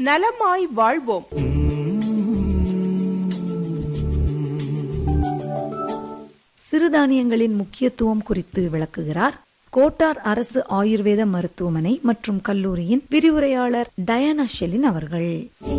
நலமாய் வாழ்வோம் சிறுதானியங்களின் முக்கியத்துவம் குறித்து விளக்குகிறார் கோட்டார் அரசு ஆயுர்வேத மருத்துவமனை மற்றும் கல்லூரியின் விரிவுரையாளர் டயானா ஷெலின் அவர்கள்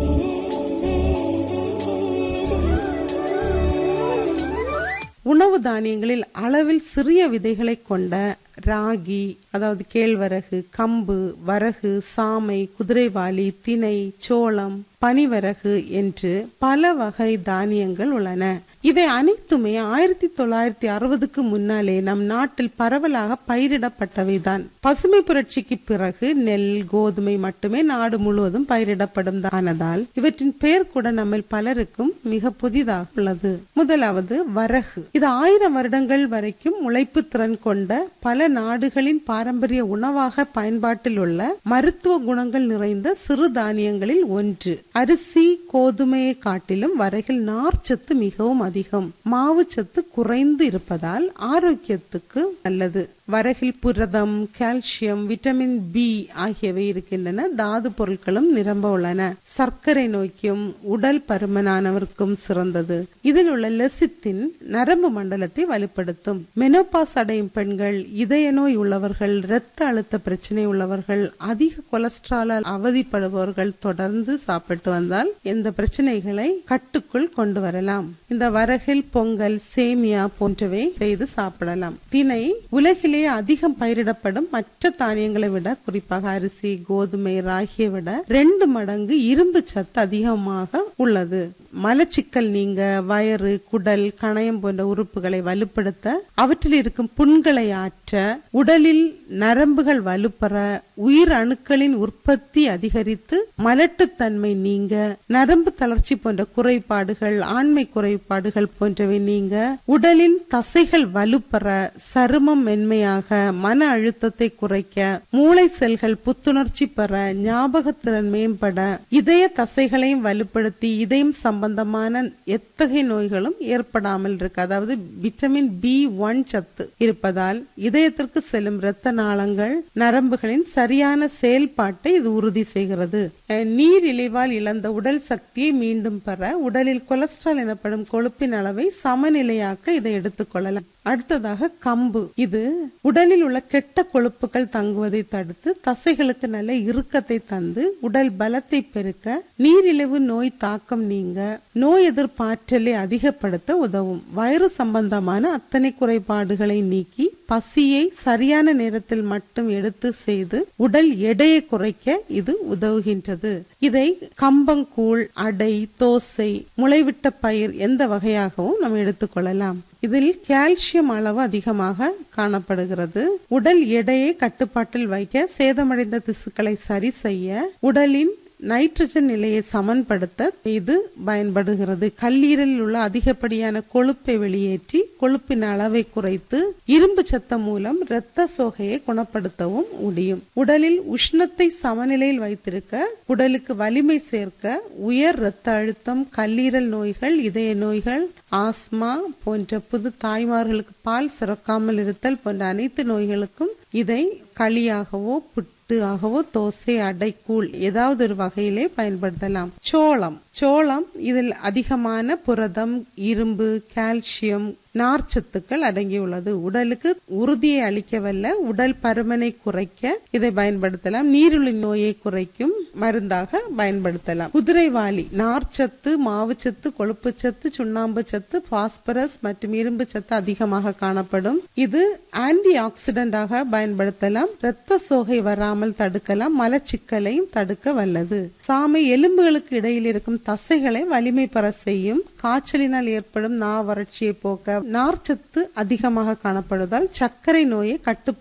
உணவு தானியங்களில் அளவில் சிறிய விதைகளை கொண்ட ராகி அதாவது கேழ்வரகு கம்பு வரகு சாமை குதிரைவாலி திணை சோளம் பனிவரகு என்று பல வகை தானியங்கள் உள்ளன இவை அனைத்துமே ஆயிரத்தி தொள்ளாயிரத்தி அறுபதுக்கு முன்னாலே நம் நாட்டில் பரவலாக பயிரிடப்பட்டவைதான் பசுமை புரட்சிக்கு பிறகு நெல் கோதுமை மட்டுமே நாடு முழுவதும் பயிரிடப்படும் தானதால் இவற்றின் பெயர் கூட நம்ம பலருக்கும் மிக புதிதாக உள்ளது முதலாவது வரகு இது ஆயிரம் வருடங்கள் வரைக்கும் உழைப்பு திறன் கொண்ட பல நாடுகளின் பாரம்பரிய உணவாக பயன்பாட்டில் உள்ள மருத்துவ குணங்கள் நிறைந்த சிறு தானியங்களில் ஒன்று அரிசி கோதுமையை காட்டிலும் வரகில் நார்ச்சத்து மிகவும் அதிகம் மாவு சத்து குறைந்து இருப்பதால் ஆரோக்கியத்துக்கு நல்லது வரகில் புரதம் கால்சியம் விட்டமின் பி ஆகியவை இருக்கின்றன தாது பொருட்களும் நிரம்ப உள்ளன சர்க்கரை நோய்க்கும் உடல் பருமனானவருக்கும் சிறந்தது இதில் உள்ள லெசித்தின் நரம்பு மண்டலத்தை வலுப்படுத்தும் மெனோபாஸ் அடையும் பெண்கள் இதய நோய் உள்ளவர்கள் இரத்த அழுத்த பிரச்சனை உள்ளவர்கள் அதிக கொலஸ்ட்ராலால் அவதிப்படுபவர்கள் தொடர்ந்து சாப்பிட்டு வந்தால் இந்த பிரச்சனைகளை கட்டுக்குள் கொண்டு வரலாம் இந்த வரகில் பொங்கல் சேமியா போன்றவை செய்து சாப்பிடலாம் திணை உலகிலே அதிகம் பயிரிடப்படும் மற்ற தானியங்களை விட குறிப்பாக அரிசி கோதுமை ராகியை விட ரெண்டு மடங்கு இரும்பு சத்து அதிகமாக உள்ளது மலச்சிக்கல் நீங்க வயறு குடல் கணையம் போன்ற உறுப்புகளை வலுப்படுத்த அவற்றில் இருக்கும் புண்களை ஆற்ற உடலில் நரம்புகள் வலுப்பெற உயிர் அணுக்களின் உற்பத்தி அதிகரித்து மலட்டுத்தன்மை நீங்க நரம்பு தளர்ச்சி போன்ற குறைபாடுகள் ஆண்மை குறைபாடுகள் போன்றவை நீங்க உடலின் தசைகள் வலுப்பெற சருமம் மென்மையாக மன அழுத்தத்தை குறைக்க மூளை செல்கள் புத்துணர்ச்சி பெற ஞாபகத்திறன் மேம்பட இதய தசைகளையும் வலுப்படுத்தி இதயம் சம்பந்தமான எத்தகைய நோய்களும் ஏற்படாமல் இருக்கு அதாவது விட்டமின் பி ஒன் சத்து இருப்பதால் இதயத்திற்கு செல்லும் இரத்த நாளங்கள் நரம்புகளின் சரியான செயல்பாட்டை இது உறுதி செய்கிறது அஹ் நீர் இழிவால் இழந்த உடல் சக்தியை மீண்டும் பெற உடலில் கொலஸ்ட்ரால் எனப்படும் கொழுப்பின் அளவை சமநிலையாக்க இதை எடுத்துக்கொள்ளலாம் அடுத்ததாக கம்பு இது உடலில் உள்ள கெட்ட கொழுப்புகள் தங்குவதை தடுத்து தசைகளுக்கு நல்ல இறுக்கத்தை தந்து உடல் பலத்தை பெருக்க நீரிழிவு நோய் தாக்கம் நீங்க நோய் எதிர்ப்பாற்றலை அதிகப்படுத்த உதவும் வயிறு சம்பந்தமான அத்தனை குறைபாடுகளை நீக்கி பசியை சரியான நேரத்தில் மட்டும் எடுத்து செய்து உடல் எடையை குறைக்க இது உதவுகின்றது இதை கம்பங்கூழ் அடை தோசை முளைவிட்ட பயிர் எந்த வகையாகவும் நாம் எடுத்துக்கொள்ளலாம் இதில் கால்சியம் அளவு அதிகமாக காணப்படுகிறது உடல் எடையை கட்டுப்பாட்டில் வைக்க சேதமடைந்த திசுக்களை சரி செய்ய உடலின் நைட்ரஜன் நிலையை சமன்படுத்த இது பயன்படுகிறது கல்லீரலில் உள்ள அதிகப்படியான கொழுப்பை வெளியேற்றி கொழுப்பின் அளவை குறைத்து இரும்பு சத்தம் மூலம் இரத்த சோகையை குணப்படுத்தவும் முடியும் உடலில் உஷ்ணத்தை சமநிலையில் வைத்திருக்க உடலுக்கு வலிமை சேர்க்க உயர் இரத்த அழுத்தம் கல்லீரல் நோய்கள் இதய நோய்கள் ஆஸ்மா போன்ற புது தாய்மார்களுக்கு பால் சுரக்காமல் இருத்தல் போன்ற அனைத்து நோய்களுக்கும் இதை களியாகவோ புட்டு ஆகவோ தோசை அடை கூழ் ஏதாவது ஒரு வகையிலே பயன்படுத்தலாம் சோளம் சோளம் இதில் அதிகமான புரதம் இரும்பு கால்சியம் நார்ச்சத்துக்கள் அடங்கியுள்ளது உடலுக்கு உறுதியை அளிக்கவல்ல உடல் பருமனை குறைக்க இதை பயன்படுத்தலாம் நீரிழிவு நோயை குறைக்கும் மருந்தாக பயன்படுத்தலாம் குதிரைவாலி நார்ச்சத்து மாவுச்சத்து கொழுப்புச்சத்து சுண்ணாம்பு சத்து பாஸ்பரஸ் மற்றும் இரும்பு சத்து அதிகமாக காணப்படும் இது ஆன்டி ஆக்சிடென்டாக பயன்படுத்தலாம் இரத்த சோகை வராமல் தடுக்கலாம் மலச்சிக்கலையும் தடுக்க வல்லது சாமை எலும்புகளுக்கு இடையில் இருக்கும் தசைகளை வலிமை பெற செய்யும் காய்ச்சலினால் ஏற்படும் நா வறட்சியை போக்க நார்ச்சத்து அதிகமாக காணப்படுவதால் சர்க்கரை நோயை கட்டுப்படுத்த